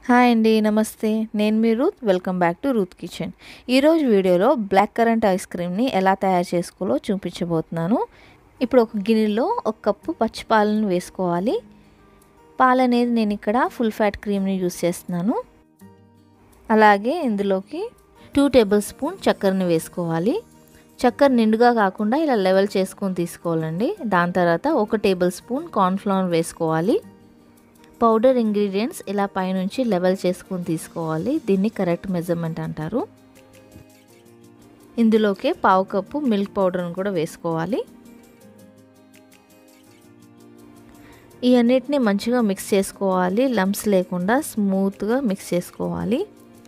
hi అండి నమస్తే నేను మీ Ruth welcome back to Ruth kitchen ఈరోజు వీడియోలో బ్లాక్ కరెంట్ ఐస్ క్రీమ్ని ఎలా తయారు చేసుకోవాలో చూపించబోతున్నాను ఇప్పుడు ఒక గిన్నెలో ఒక కప్పు పచ్చి పాలను వేసుకోవాలి పాలు అనేది నేను ఇక్కడ ఫుల్ ఫ్యాట్ క్రీమ్ని యూస్ చేస్తున్నాను అలాగే ఇందులోకి టూ టేబుల్ స్పూన్ చక్కెరని వేసుకోవాలి చక్కెర నిండుగా కాకుండా ఇలా లెవెల్ చేసుకొని తీసుకోవాలండి దాని తర్వాత ఒక టేబుల్ స్పూన్ కార్న్ఫ్లవర్ వేసుకోవాలి పౌడర్ ఇంగ్రీడియంట్స్ ఇలా పైనుంచి లెవెల్ చేసుకొని తీసుకోవాలి దీన్ని కరెక్ట్ మెజర్మెంట్ అంటారు ఇందులోకే పావు కప్పు మిల్క్ పౌడర్ని కూడా వేసుకోవాలి ఈ అన్నిటిని మంచిగా మిక్స్ చేసుకోవాలి లంప్స్ లేకుండా స్మూత్గా మిక్స్ చేసుకోవాలి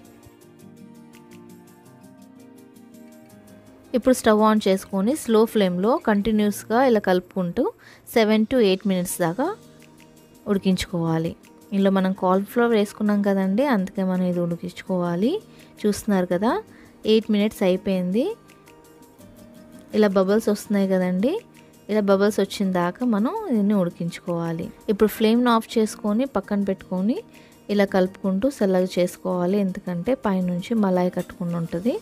ఇప్పుడు స్టవ్ ఆన్ చేసుకొని స్లో ఫ్లేమ్లో కంటిన్యూస్గా ఇలా కలుపుకుంటూ సెవెన్ టు ఎయిట్ మినిట్స్ దాకా ఉడికించుకోవాలి ఇందులో మనం కాన్ఫ్లవర్ వేసుకున్నాం కదండి అందుకే మనం ఇది ఉడికించుకోవాలి చూస్తున్నారు కదా ఎయిట్ మినిట్స్ అయిపోయింది ఇలా బబుల్స్ వస్తున్నాయి కదండి ఇలా బబుల్స్ వచ్చిన దాకా మనం దీన్ని ఉడికించుకోవాలి ఇప్పుడు ఫ్లేమ్ని ఆఫ్ చేసుకొని పక్కన పెట్టుకొని ఇలా కలుపుకుంటూ చల్లగా చేసుకోవాలి ఎందుకంటే పైనుంచి మలాయి కట్టుకుని ఉంటుంది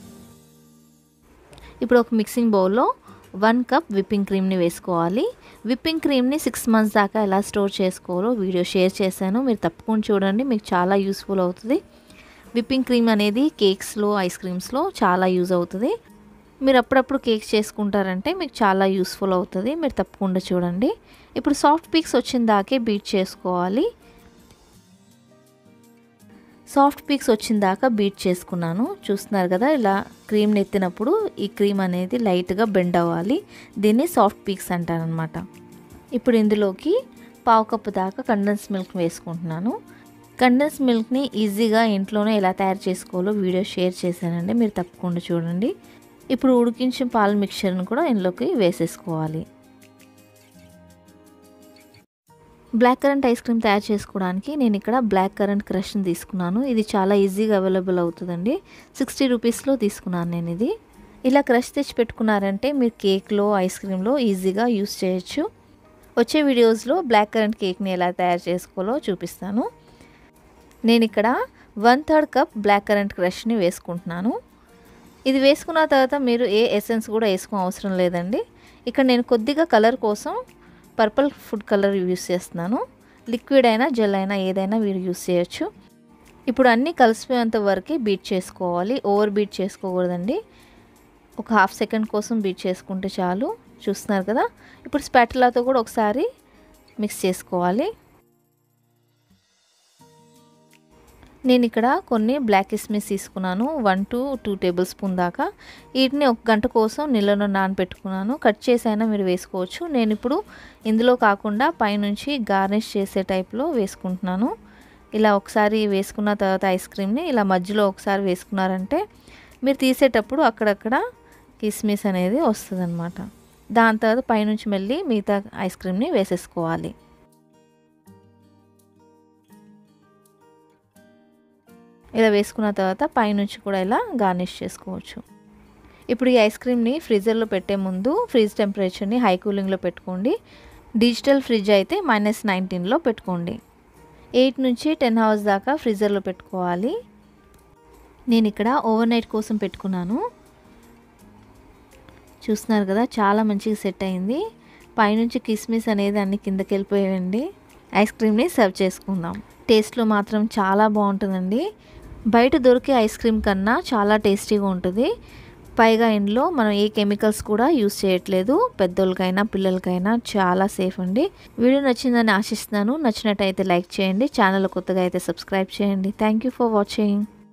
ఇప్పుడు ఒక మిక్సింగ్ బౌల్లో వన్ కప్ విప్పింగ్ క్రీమ్ని వేసుకోవాలి విప్పింగ్ క్రీమ్ని సిక్స్ మంత్స్ దాకా ఎలా స్టోర్ చేసుకోవాలో వీడియో షేర్ చేశాను మీరు తప్పకుండా చూడండి మీకు చాలా యూస్ఫుల్ అవుతుంది విప్పింగ్ క్రీమ్ అనేది కేక్స్లో ఐస్ క్రీమ్స్లో చాలా యూజ్ అవుతుంది మీరు అప్పుడప్పుడు కేక్స్ చేసుకుంటారంటే మీకు చాలా యూస్ఫుల్ అవుతుంది మీరు తప్పకుండా చూడండి ఇప్పుడు సాఫ్ట్ పీక్స్ వచ్చిన దాకే బీట్ చేసుకోవాలి సాఫ్ట్ పీక్స్ వచ్చిన దాకా బీట్ చేసుకున్నాను చూస్తున్నారు కదా ఇలా క్రీమ్ని ఎత్తినప్పుడు ఈ క్రీమ్ అనేది లైట్గా బెండ్ అవ్వాలి దీన్ని సాఫ్ట్ పీక్స్ అంటారనమాట ఇప్పుడు ఇందులోకి పావు కప్పు దాకా కండెన్స్ మిల్క్ వేసుకుంటున్నాను కండెన్స్ మిల్క్ని ఈజీగా ఇంట్లోనే ఎలా తయారు చేసుకోవాలో వీడియో షేర్ చేశానండి మీరు తప్పకుండా చూడండి ఇప్పుడు ఉడికించిన పాల మిక్చర్ని కూడా ఇందులోకి వేసేసుకోవాలి బ్లాక్ కరెంట్ ఐస్ క్రీమ్ తయారు చేసుకోవడానికి నేను ఇక్కడ బ్లాక్ కరెంట్ క్రష్ని తీసుకున్నాను ఇది చాలా ఈజీగా అవైలబుల్ అవుతుందండి సిక్స్టీ రూపీస్లో తీసుకున్నాను నేను ఇది ఇలా క్రష్ తెచ్చి పెట్టుకున్నారంటే మీరు కేక్లో ఐస్ క్రీమ్లో ఈజీగా యూస్ చేయొచ్చు వచ్చే వీడియోస్లో బ్లాక్ కరెంట్ కేక్ని ఎలా తయారు చేసుకోవాలో చూపిస్తాను నేను ఇక్కడ one third cup black currant క్రష్ని వేసుకుంటున్నాను ఇది వేసుకున్న తర్వాత మీరు ఏ ఎసెన్స్ కూడా వేసుకో అవసరం లేదండి ఇక్కడ నేను కొద్దిగా కలర్ కోసం పర్పుల్ ఫుడ్ కలర్ యూస్ చేస్తున్నాను లిక్విడ్ అయినా జెల్ అయినా ఏదైనా మీరు యూస్ చేయొచ్చు ఇప్పుడు అన్నీ కలిసిపోయేంత వరకు బీట్ చేసుకోవాలి ఓవర్ బీట్ చేసుకోకూడదండి ఒక హాఫ్ సెకండ్ కోసం బీట్ చేసుకుంటే చాలు చూస్తున్నారు కదా ఇప్పుడు స్పాటిలాతో కూడా ఒకసారి మిక్స్ చేసుకోవాలి నేను ఇక్కడ కొన్ని బ్లాక్ కిస్మిస్ తీసుకున్నాను one to two tablespoon దాకా వీటిని ఒక గంట కోసం నీళ్ళలో నానబెట్టుకున్నాను కట్ చేసైనా మీరు వేసుకోవచ్చు నేను ఇప్పుడు ఇందులో కాకుండా పైనుంచి గార్నిష్ చేసే టైప్లో వేసుకుంటున్నాను ఇలా ఒకసారి వేసుకున్న తర్వాత ఐస్ క్రీమ్ని ఇలా మధ్యలో ఒకసారి వేసుకున్నారంటే మీరు తీసేటప్పుడు అక్కడక్కడ కిస్మిస్ అనేది వస్తుంది దాని తర్వాత పైనుంచి మళ్ళీ మిగతా ఐస్ క్రీమ్ని వేసేసుకోవాలి ఇలా వేసుకున్న తర్వాత పైనుంచి కూడా ఇలా గార్నిష్ చేసుకోవచ్చు ఇప్పుడు ఈ ఐస్ క్రీమ్ని ఫ్రీజర్లో పెట్టే ముందు ఫ్రిడ్జ్ టెంపరేచర్ని హై కూలింగ్లో పెట్టుకోండి డిజిటల్ ఫ్రిడ్జ్ అయితే మైనస్ నైన్టీన్లో పెట్టుకోండి ఎయిట్ నుంచి టెన్ అవర్స్ దాకా ఫ్రీజర్లో పెట్టుకోవాలి నేను ఇక్కడ ఓవర్ నైట్ కోసం పెట్టుకున్నాను చూస్తున్నారు కదా చాలా మంచిగా సెట్ అయింది పైనుంచి కిస్మిస్ అనేది అన్ని కిందకి వెళ్ళిపోయాయండి ఐస్ క్రీమ్ని సర్వ్ చేసుకుందాం టేస్ట్లో మాత్రం చాలా బాగుంటుందండి బయట దొరికే ఐస్ క్రీమ్ కన్నా చాలా టేస్టీగా ఉంటుంది పైగా ఇందులో మనం ఏ కెమికల్స్ కూడా యూస్ చేయట్లేదు పెద్దోళ్ళకైనా పిల్లలకైనా చాలా సేఫ్ అండి వీడియో నచ్చిందని ఆశిస్తున్నాను నచ్చినట్టయితే లైక్ చేయండి ఛానల్ కొత్తగా అయితే సబ్స్క్రైబ్ చేయండి థ్యాంక్ యూ ఫర్ వాచింగ్